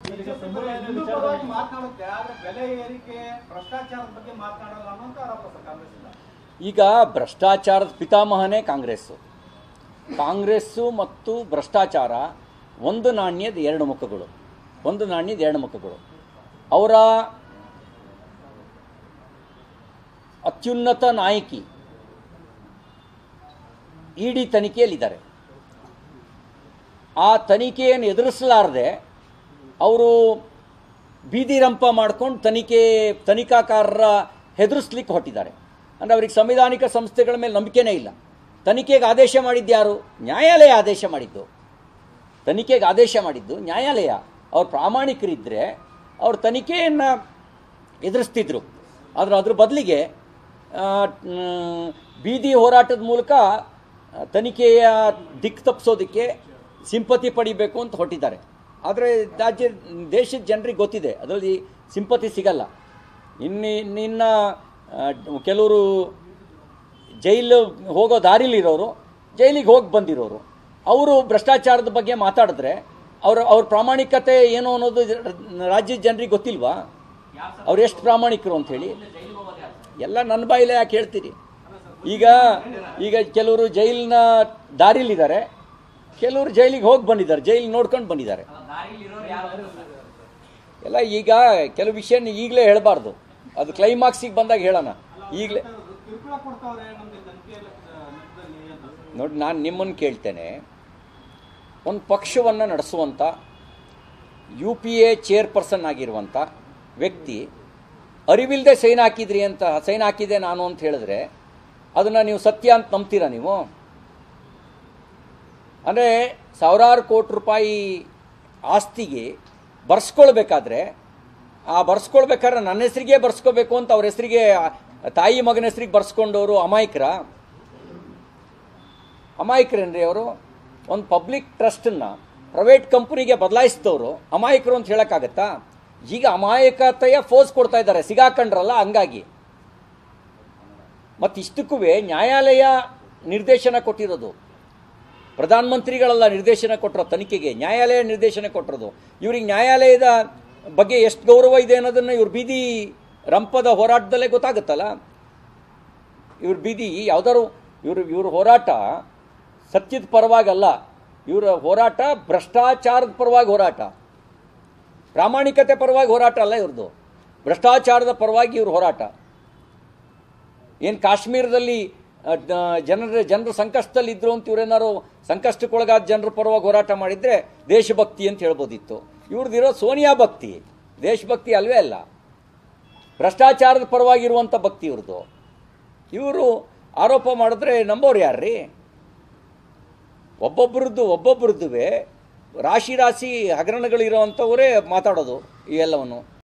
ಈಗ ಸಮುದಾಯದ ಹಿಂದೂ ವಿಚಾರದಲ್ಲಿ- ಪರವಾಗಿ ಮಾತನಾಡುತ್ತೆ ಆದ್ರೆ ಬೆಲೆ ಏರಿಕೆ ಭ್ರಷ್ಟಾಚಾರದ ಬಗ್ಗೆ ಮಾತನಾಡಲ್ಲ ಅನ್ನೋಂತ ಆರೋಪ ಸರ್ ಕಾಂಗ್ರೆಸ್ ಇಂದ ಈಗ ಭ್ರಷ್ಟಾಚಾರದ ಪಿತಾಮಹನೇ ಕಾಂಗ್ರೆಸ್ಸು ಕಾಂಗ್ರೆಸ್ಸು ಮತ್ತು ಭ್ರಷ್ಟಾಚಾರ ಒಂದು ನಾಣ್ಯದ ಎರಡು ಮುಖಗಳು ಒಂದು ನಾಣ್ಯದ ಎರಡು ಮುಖಗಳು ಅವರ ಅತ್ಯುನ್ನತ ನಾಯಕಿ ಇಡಿ ತನಿಖೆಯಲ್ಲಿದ್ದಾರೆ ಆ ತನಿಖೆಯನ್ನು ಎದುರಿಸಲಾರದೆ ಅವರು ಬೀದಿ ರಂಪ ಮಾಡ್ಕೊಂಡು ತನಿಖೆ ತನಿಖಾಕಾರರ ಹೆದರಿಸ್ಲಿಕ್ಕೆ ಹೊಟ್ಟಿದ್ದಾರೆ ಅಂದರೆ ಅವ್ರಿಗೆ ಸಂವಿಧಾನಿಕ ಸಂಸ್ಥೆಗಳ ಮೇಲೆ ನಂಬಿಕೆನೇ ಇಲ್ಲ ತನಿಖೆಗೆ ಆದೇಶ ಮಾಡಿದ್ದು ಯಾರು ನ್ಯಾಯಾಲಯ ಆದೇಶ ಮಾಡಿದ್ದು ತನಿಖೆಗೆ ಆದೇಶ ಮಾಡಿದ್ದು ನ್ಯಾಯಾಲಯ ಅವ್ರು ಪ್ರಾಮಾಣಿಕರಿದ್ದರೆ ಅವ್ರು ತನಿಖೆಯನ್ನು ಎದುರಿಸ್ತಿದ್ರು ಆದರೆ ಅದ್ರ ಬದಲಿಗೆ ಬೀದಿ ಹೋರಾಟದ ಮೂಲಕ ಆ, ತನಿಖೆಯ ದಿಕ್ಕು ತಪ್ಪಿಸೋದಕ್ಕೆ ಸಿಂಪತಿ ಪಡಿಬೇಕು ಅಂತ ಹೊಟ್ಟಿದ್ದಾರೆ ಆದರೆ ರಾಜ್ಯ ದೇಶದ ಜನರಿಗೆ ಗೊತ್ತಿದೆ ಅದರಲ್ಲಿ ಸಿಂಪತಿ ಸಿಗಲ್ಲ ಇನ್ನು ನಿನ್ನ ಕೆಲವರು ಜೈಲು ಹೋಗೋ ದಾರಿಲಿರೋರು ಜೈಲಿಗೆ ಹೋಗಿ ಬಂದಿರೋರು ಅವರು ಭ್ರಷ್ಟಾಚಾರದ ಬಗ್ಗೆ ಮಾತಾಡಿದ್ರೆ ಅವ್ರ ಅವ್ರ ಪ್ರಾಮಾಣಿಕತೆ ಏನು ಅನ್ನೋದು ರಾಜ್ಯದ ಜನರಿಗೆ ಗೊತ್ತಿಲ್ವಾ ಅವ್ರು ಎಷ್ಟು ಪ್ರಾಮಾಣಿಕರು ಅಂತ ಹೇಳಿ ಎಲ್ಲ ನನ್ನ ಬಾಯಿಲೆ ಯಾಕೆ ಹೇಳ್ತೀರಿ ಈಗ ಈಗ ಕೆಲವರು ಜೈಲಿನ ದಾರಿಲಿದ್ದಾರೆ ಕೆಲವರು ಜೈಲಿಗೆ ಹೋಗಿ ಬಂದಿದ್ದಾರೆ ಜೈಲ್ ನೋಡ್ಕೊಂಡು ಬಂದಿದ್ದಾರೆ ಎಲ್ಲ ಈಗ ಕೆಲವು ವಿಷಯ ಈಗಲೇ ಹೇಳಬಾರ್ದು ಅದು ಕ್ಲೈಮಾಕ್ಸಿಗೆ ಬಂದಾಗ ಹೇಳೋಣ ಈಗಲೇ ಕಿರುಕುಳ ಕೊಡ್ತಾವ್ರೆ ನಮ್ಗೆ ತನಿಖೆ ನೆಪದಲ್ಲಿ ಅಂತ ನೋಡಿ ನಾನು ನಿಮ್ಮನ್ನು ಕೇಳ್ತೇನೆ ಒಂದು ಪಕ್ಷವನ್ನು ನಡೆಸುವಂಥ ಯು ಪಿ ಎ ಚೇರ್ಪರ್ಸನ್ ಆಗಿರುವಂಥ ವ್ಯಕ್ತಿ ಅರಿವಿಲ್ಲದೆ ಸೈನ್ ಹಾಕಿದ್ರಿ ಅಂತ ಸೈನ್ ಹಾಕಿದೆ ನಾನು ಅಂತ ಹೇಳಿದ್ರೆ ಅದನ್ನು ನೀವು ಸತ್ಯ ಅಂತ ನಂಬ್ತೀರಾ ನೀವು ಅಂದರೆ ಸಾವಿರಾರು ಕೋಟಿ ರೂಪಾಯಿ ಆಸ್ತಿಗೆ ಬರ್ಸ್ಕೊಳ್ಬೇಕಾದ್ರೆ ಆ ಬರ್ಸ್ಕೊಳ್ಬೇಕಾದ್ರೆ ನನ್ನ ಹೆಸರಿಗೆ ಬರ್ಸ್ಕೋಬೇಕು ಅಂತ ಅವ್ರ ಹೆಸರಿಗೆ ತಾಯಿ ಮಗನ ಹೆಸರಿಗೆ ಬರ್ಸ್ಕೊಂಡವರು ಅಮಾಯಕರ ಅಮಾಯಕರೇನ್ರಿ ಅವರು ಒಂದು ಪಬ್ಲಿಕ್ ಟ್ರಸ್ಟನ್ನು ಪ್ರೈವೇಟ್ ಕಂಪ್ನಿಗೆ ಬದಲಾಯಿಸಿದವರು ಅಮಾಯಕರು ಅಂತ ಹೇಳೋಕ್ಕಾಗತ್ತಾ ಈಗ ಅಮಾಯಕತೆಯ ಫೋರ್ಸ್ ಕೊಡ್ತಾ ಇದ್ದಾರೆ ಸಿಗಾಕೊಂಡ್ರಲ್ಲ ಹಂಗಾಗಿ ಮತ್ತಿಷ್ಟಕ್ಕೂ ನ್ಯಾಯಾಲಯ ನಿರ್ದೇಶನ ಕೊಟ್ಟಿರೋದು ಪ್ರಧಾನಮಂತ್ರಿಗಳೆಲ್ಲ ನಿರ್ದೇಶನ ಕೊಟ್ಟರು ತನಿಖೆಗೆ ನ್ಯಾಯಾಲಯ ನಿರ್ದೇಶನ ಕೊಟ್ಟಿರೋದು ಇವ್ರಿಗೆ ನ್ಯಾಯಾಲಯದ ಬಗ್ಗೆ ಎಷ್ಟು ಗೌರವ ಇದೆ ಅನ್ನೋದನ್ನು ಇವ್ರ ಬೀದಿ ರಂಪದ ಹೋರಾಟದಲ್ಲೇ ಗೊತ್ತಾಗುತ್ತಲ್ಲ ಇವ್ರ ಬೀದಿ ಯಾವ್ದಾದ್ರು ಇವ್ರ ಇವ್ರ ಹೋರಾಟ ಸತ್ಯದ ಪರವಾಗಲ್ಲ ಇವರ ಹೋರಾಟ ಭ್ರಷ್ಟಾಚಾರದ ಪರವಾಗಿ ಹೋರಾಟ ಪ್ರಾಮಾಣಿಕತೆ ಪರವಾಗಿ ಹೋರಾಟ ಅಲ್ಲ ಇವ್ರದ್ದು ಭ್ರಷ್ಟಾಚಾರದ ಪರವಾಗಿ ಇವ್ರ ಹೋರಾಟ ಏನು ಕಾಶ್ಮೀರದಲ್ಲಿ ಆ, ದ- ಜನರ ಜನರು ಸಂಕಷ್ಟದಲ್ಲಿ ಇದ್ರು ಅಂತ ಇವ್ರೇನಾರು ಸಂಕಷ್ಟಕ್ಕೊಳಗಾದ ಜನರ ಪರವಾಗಿ ಹೋರಾಟ ಮಾಡಿದ್ರೆ ದೇಶಭಕ್ತಿ ಅಂತ ಹೇಳ್ಬೋದಿತ್ತು ಇವ್ರದ್ದಿರೋ ಸೋನಿಯಾ ಭಕ್ತಿ ದೇಶಭಕ್ತಿ ಅಲ್ವೇ ಅಲ್ಲ ಭ್ರಷ್ಟಾಚಾರದ ಪರವಾಗಿರುವಂಥ ಭಕ್ತಿ ಇವ್ರದ್ದು ಇವರು ಆರೋಪ ಮಾಡಿದ್ರೆ ನಂಬೋರು ಯಾರ್ರೀ ಒಬ್ಬೊಬ್ಬರದ್ದು ಒಬ್ಬೊಬ್ಬರದ್ದುವೆ ರಾಶಿ ರಾಶಿ ಹಗರಣಗಳಿರೋವಂಥವರೇ ಮಾತಾಡೋದು ಈ ಎಲ್ಲವನ್ನು